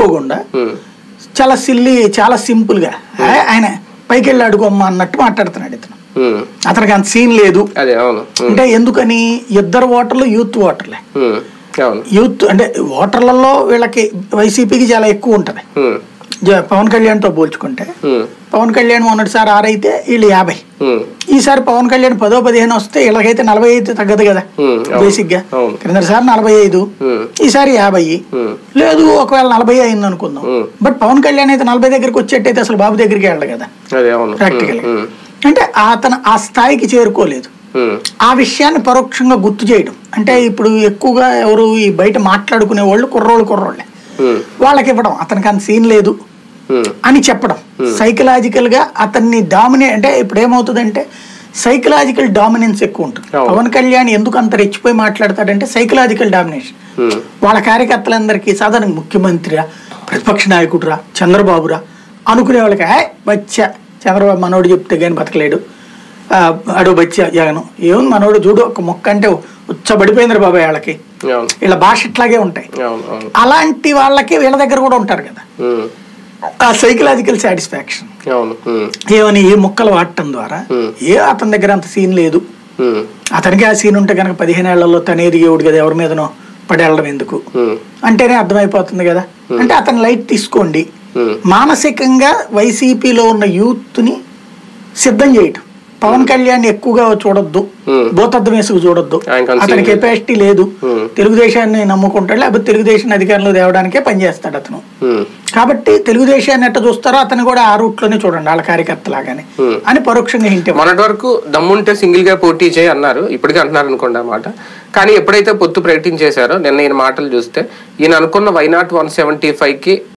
తీసుకోకుండా ఉమ్, చాలా సిల్లి చాలా సింపుల్ గా "ఆ, ఆయన పైకి వెళ్ళి అడుగోమ్మా అన్నట్టు మాట్లాడుతున్నాడు ఇతను ఉమ్, అతనికి అంత సీన్ లేదు అదే అవును ఉమ్, అంటే ఎందుకని ఇద్దరు ఓటర్లు యూత్ ఓటర్లే ఉమ్, అవును యూత్ అంటే ఓటర్లలో వీళ్ళకి వైసీపీకి చాలా ఎక్కువ ఉంటది ఉమ్, జ- పవన్ కళ్యాణ్తో పోల్చుకుంటే ఉమ్, పవన్ కళ్యాణ్ మొన్నటిసారి ఆరు అయితే వీళ్ళు యాభై ఉమ్, ఈసారి పవన్ కళ్యాణ్ పదో పదిహేను వస్తే వీళ్ళకైతే నలభై అయితే తగ్గదు కదా ఉమ్, అవును. బేసిక్ గా అవును. క్రిందసారి నలభై ఐదు ఉమ్, ఈసారి యాభై ఉమ్, లేదు ఒకవేళ నలభై అయింది అనుకుందాం ఉమ్. బట్ పవన్ కళ్యాణ్ అయితే నలభై దగ్గరికి వచ్చేట్టయితే అసలు బాబు దగ్గరికి వెళ్ళదు కదా అదే అవును ప్రాక్టికల్ ఉమ్, అంటే అతను ఆ స్థాయికి చేరుకోలేదు ఉమ్, ఆ విషయాన్ని పరోక్షంగా గుర్తు చేయడం అంటే ఇప్పుడు ఎక్కువగా ఎవరు ఈ బయట మాట్లాడుకునే వాళ్ళు కుర్రోళ్ళు కుర్రోళ్ళే ఉమ్, వాళ్ళకి ఇవ్వడం అతనికి అంత సీన్ లేదు ఉమ్, అని చెప్పడం సైకలాజికల్ గా అతన్ని డామినే అంటే ఇప్పుడు ఏమవుతుందంటే సైకలాజికల్ డామినెన్స్ ఎక్కువ ఉంటుంది అవును. పవన్ కళ్యాణ్ ఎందుకు అంత రెచ్చిపోయి మాట్లాడతాడంటే సైకలాజికల్ డామినేషన్ ఉమ్, వాళ్ళ కార్యకర్తలందరికీ సాధారణ ముఖ్యమంత్రిరా ప్రతిపక్ష నాయకుడురా చంద్రబాబురా అనుకునే వాళ్ళకి "ఏయ్, బచ్చా చంద్రబాబు మనోడు చెప్తే కానీ బతకలేడు ఆ, అడో బచ్చా జగన్ ఏముంది మనోడు చూడు ఒక మొక్క అంటే ఉచ్చబడిపోయింది బాబాయ్ వాళ్ళకి అవును వీళ్ళ భాష ఇట్లాగే ఉంటాయి అవును అవును అలాంటి వాళ్ళకి వీళ్ళ దగ్గర కూడా ఉంటారు కదా ఉమ్, ఆ సైకలాజికల్ సాటిస్ఫాక్షన్ అవును ఉమ్, ఏమని ఈ ముక్కలు వాడటం ద్వారా Hmm. ఏ అతని దగ్గర అంత సీన్ లేదు ఉమ్, అతనికి ఆ సీన్ ఉంటే కనుక పదిహేను ఏళ్లలో తను ఎదిగేవుడు కదా ఎవరి మీదనో పడేళ్ళడం ఎందుకు ఉమ్, అంటేనే అర్థమైపోతుంది కదా అంటే అతను లైట్ తీసుకోండి ఉమ్, మానసికంగా వైసీపీలో ఉన్న యూత్ ని సిద్ధం చేయటం పవన్ కళ్యాణ్ ఎక్కువగా చూడొద్దు Hmm. భూతద్దం వేసుకు చూడొద్దు ఆయనకు అంత అతని scene లేదు. కెపాసిటీ లేదు Hmm. తెలుగుదేశాన్ని నమ్ముకుంటాడు లేకపోతే తెలుగుదేశం అధికారంలో తేవడానికే పనిచేస్తాడు అతను ఉమ్, కాబట్టి తెలుగుదేశాన్ని ఎట్ట చూస్తారో అతను కూడా ఆ రూట్ లోనే చూడండి వాళ్ళ కార్యకర్త లాగానే Hmm. అని పరోక్షంగా హింట్ మొన్నటి వరకు దమ్ముంటే సింగిల్ గా పోటీ చేయి అన్నారు ఇప్పటికీ అంటున్నారు అనుకోండి ఆ మాట కానీ ఎప్పుడైతే పొత్తు ప్రకటించేశారో నిన్న ఈయన మాటలు చూస్తే ఈయన అనుకున్న why not one seventy five కి